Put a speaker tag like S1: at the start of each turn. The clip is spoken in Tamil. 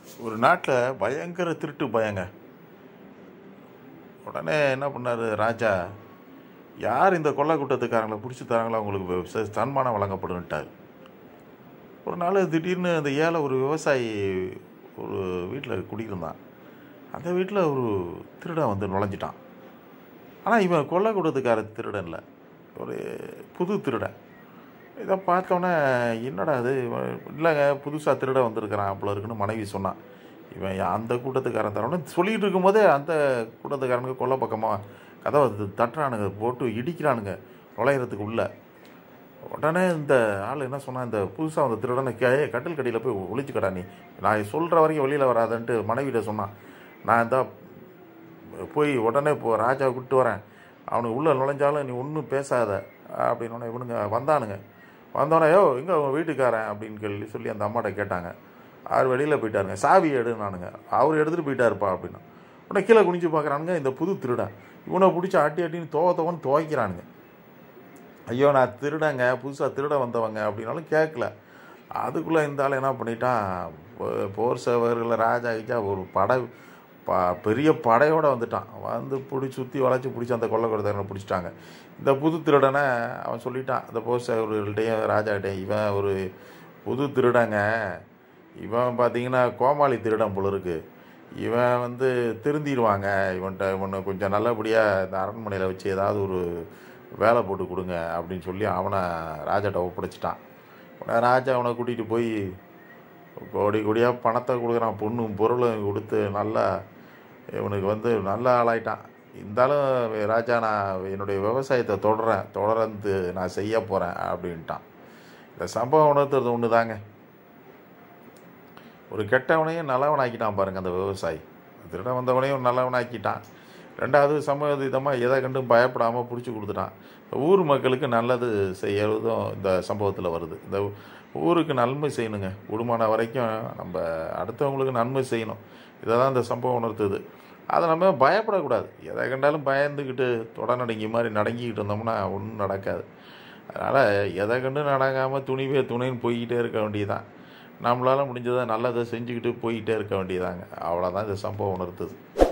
S1: ஒரு நாட்டில் பயங்கர திருட்டு பயங்க உடனே என்ன பண்ணார் ராஜா யார் இந்த கொள்ளை கூட்டத்துக்காரங்களை பிடிச்சி தராங்களோ அவங்களுக்கு ச- சன்மானம் வழங்கப்படுன்ட்டார் ஒரு நாள் திடீர்னு அந்த ஏழை ஒரு விவசாயி ஒரு வீட்டில் குடியிருந்தான் அந்த வீட்டில் ஒரு திருடன் வந்து நுழைஞ்சிட்டான் ஆனால் இவன் கொள்ளை கூட்டத்துக்கார திருடன் இல்லை ஒரு புது திருடன் இதை பார்த்தோன்னே என்னடா அது இவன் இல்லைங்க புதுசாக திருட வந்திருக்கிறான் அப்படி இருக்குன்னு மனைவி சொன்னான் இவன் யா- அந்த கூட்டத்துக்காரன் தரணும் சொல்லிகிட்டு இருக்கும்போதே அந்த கூட்டத்துக்காரனுக்கு கொல்லை பக்கமாக கதவை த- தட்டுறானுங்க போட்டு இடிக்கிறானுங்க நுழையிறதுக்கு உள்ள உடனே இந்த ஆள் என்ன சொன்னான் இந்த புதுசாக வந்த திருடனை கே கட்டில் கடியில் போய் ஒளிச்சுக்கடா நீ நான் சொல்கிற வரைக்கும் வெளியில் வராதன்ட்டு மனைவிட்ட சொன்னான் நான் இந்த போய் உடனே போ ராஜாவை கூப்பிட்டு வரேன் அவனுக்கு உள்ளே நுழைஞ்சாலும் நீ ஒன்றும் பேசாத அப்படின்னு இவனுங்க வந்தானுங்க வந்தோடனே யோ எங்கே உன் வீட்டுக்காரன் அப்படின்னு கேள்வி சொல்லி அந்த அம்மாட்ட கேட்டாங்க அவர் வெளியில் போயிட்டாருங்க சாவி எடுனானுங்க அவர் எடுத்துகிட்டு போயிட்டாருப்பா அப்படின்னா உடனே கீழே குனிஞ்சு பார்க்குறானுங்க இந்த புது திருடன் இவனை பிடிச்சி அட்டி அட்டின்னு தோவ தோவன்னு துவைக்கிறானுங்க ஐயோ நான் திருடங்க புதுசாக திருட வந்தவங்க அப்படின்னாலும் கேட்கல அதுக்குள்ளே இந்த ஆள் என்ன பண்ணிட்டான் போ- போர் சேவர்கள் ராஜா கிஜா ஒரு படை ப பெரிய படையோடு வந்துட்டான் வந்து பிடிச்சி சுற்றி வளைச்சி பிடிச்சி அந்த கொள்ளக்கூடத்தரனை பிடிச்சிட்டாங்க இந்த புது திருடனை அவன் சொல்லிட்டான் இந்த போர் சேவர்கள்ட்டையும் ராஜாக்கிட்டையும் இவன் ஒரு புது திருடங்க இவன் பார்த்தீங்கன்னா கோமாளி திருடன் போல இருக்கு இவன் வந்து திருந்திடுவாங்க இவன்கிட்ட இவனை கொஞ்சம் நல்லபடியாக இந்த அரண்மனையில் வச்சு ஏதாவது ஒரு வேலை போட்டு கொடுங்க அப்படின்னு சொல்லி அவனை ராஜாட்ட ஒப்படைச்சிட்டான் உடனே ராஜா அவனை கூட்டிகிட்டு போய் கோடி கோடியாக பணத்தை கொடுக்குறான் பொண்ணும் பொருளும் கொடுத்து நல்லா இவனுக்கு வந்து நல்ல ஆளாயிட்டான் இருந்தாலும் ராஜா நான் என்னுடைய விவசாயத்தை தொடரேன் தொடர்ந்து நான் செய்ய போகிறேன் அப்படின்ட்டான் இந்த சம்பவம் உணர்த்துறது ஒன்று தாங்க ஒரு கெட்டவனையும் நல்லவனாக்கிட்டான் பாருங்க அந்த விவசாயி திருட வந்தவனையும் நல்லவனாக்கிட்டான் ரெண்டாவது சமவிதமாக எதை கண்டும் பயப்படாமல் பிடிச்சி கொடுத்துட்டான் இந்த ஊர் மக்களுக்கு நல்லது செய்யறதும் இந்த சம்பவத்தில் வருது இந்த ஊருக்கு நன்மை செய்யணுங்க கூடுமான வரைக்கும் நம்ம அடுத்தவங்களுக்கு நன்மை செய்யணும் இதை தான் இந்த சம்பவம் உணர்த்துது அதை நம்ம பயப்படக்கூடாது எதை கண்டாலும் பயந்துக்கிட்டு தொடநடங்கி மாதிரி நடங்கிக்கிட்டு இருந்தோம்னா ஒன்றும் நடக்காது அதனால் எதை கண்டு நடக்காமல் துணிவே துணைன்னு போய்கிட்டே இருக்க வேண்டியதுதான் நம்மளால் முடிஞ்சதை நல்லதை செஞ்சுக்கிட்டு போய்கிட்டே இருக்க வேண்டியதாங்க அவ்வளோதான் இந்த சம்பவம் உணர்த்துது